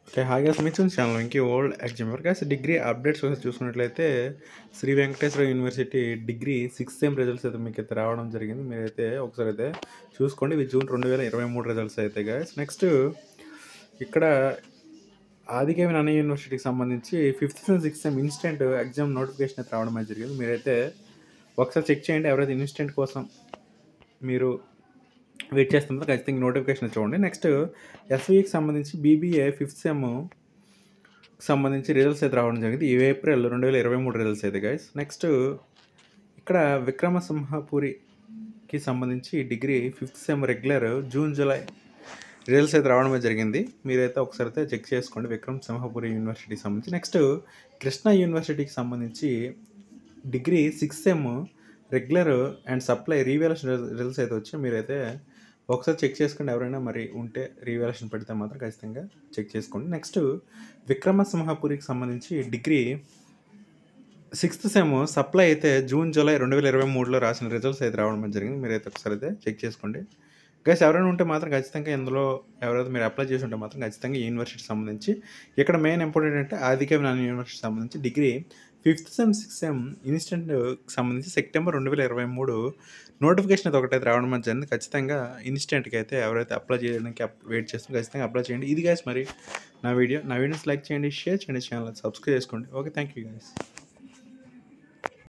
okay హాగా సమించిన channel ఇంకే ఓల్డ్ ఎగ్జామ్ వరకు డిగ్రీ అప్డేట్స్ ఒకసారి చూసుకున్నట్లయితే Sri Venkateswara university degree sixth sem results అయితే మీకు అయితే రావడం జరిగింది మీరైతే ఒకసారి అయితే చూసుకోండి ఇవి జూన్ రెండు వేల ఇరవై మూడు రిజల్ట్స్ అయితే గాయస్ నెక్స్ట్ ఇక్కడ ఆదికేవి నాన్న యూనివర్సిటీకి సంబంధించి fifth sem sixth sem instant exam notification అయితే రావడం అయితే జరిగింది మీరైతే ఒకసారి చెక్ చేయండి ఎవరైతే ఇన్స్టెంట్ కోసం మీరు వెయిట్ చేస్తుందో ఖచ్చితంగా నోటిఫికేషన్ చూడండి నెక్స్ట్ ఎస్వీకి సంబంధించి బీబీఏ ఫిఫ్త్ సెమ్ సంబంధించి రిజల్ట్స్ అయితే రావడం జరిగింది ఈ ఏప్రిల్ రెండు వేల ఇరవై మూడు రిజల్ట్స్ అయితే గైస్ నెక్స్ట్ ఇక్కడ విక్రమసింహపురికి సంబంధించి degree fifth sem regular June July results అయితే రావడమే జరిగింది మీరైతే ఒకసారి అయితే చెక్ చేసుకోండి విక్రమ్ సింహపురి యూనివర్సిటీకి సంబంధించి నెక్స్ట్ కృష్ణా యూనివర్సిటీకి సంబంధించి degree six sem regular and supply revaluation results అయితే వచ్చి మీరైతే ఒకసారి చెక్ చేసుకోండి ఎవరైనా మరి ఉంటే రీవాల్యుయేషన్ పెడితే మాత్రం ఖచ్చితంగా చెక్ చేసుకోండి నెక్స్ట్ విక్రమసింహపురికి సంబంధించి డిగ్రీ సిక్స్త్ సెమ్ సప్లై అయితే జూన్ జూలై రెండు వేల ఇరవై మూడులో రాసిన రిజల్ట్స్ అయితే రావడం జరిగింది మీరైతే ఒకసారి అయితే చెక్ చేసుకోండి గైస్ ఎవరైనా ఉంటే మాత్రం ఖచ్చితంగా ఇందులో ఎవరైతే మీరు అప్లై చేసి ఉంటే మాత్రం ఖచ్చితంగా ఈ యూనివర్సిటీ సంబంధించి ఇక్కడ మెయిన్ ఇంపార్టెంట్ అంటే ఆదికేవి నాన్న యూనివర్సిటీ సంబంధించి degree fifth sem sixth sem instant సంబంధించి సెప్టెంబర్ రెండు వేల ఇరవై మూడు నోటిఫికేషన్ అయితే ఒకటైతే రావడం అనేది జరిగింది ఖచ్చితంగా ఇన్స్టెంట్కి అయితే ఎవరైతే అప్లై చేయడానికి వెయిట్ చేస్తారో ఖచ్చితంగా అప్లై చేయండి ఇది గైస్ మరి నా వీడియో నా వీడియోస్ లైక్ చేయండి షేర్ చేయండి ఛానల్ సబ్స్క్రైబ్ చేసుకోండి ఓకే థ్యాంక్ యూ గైస్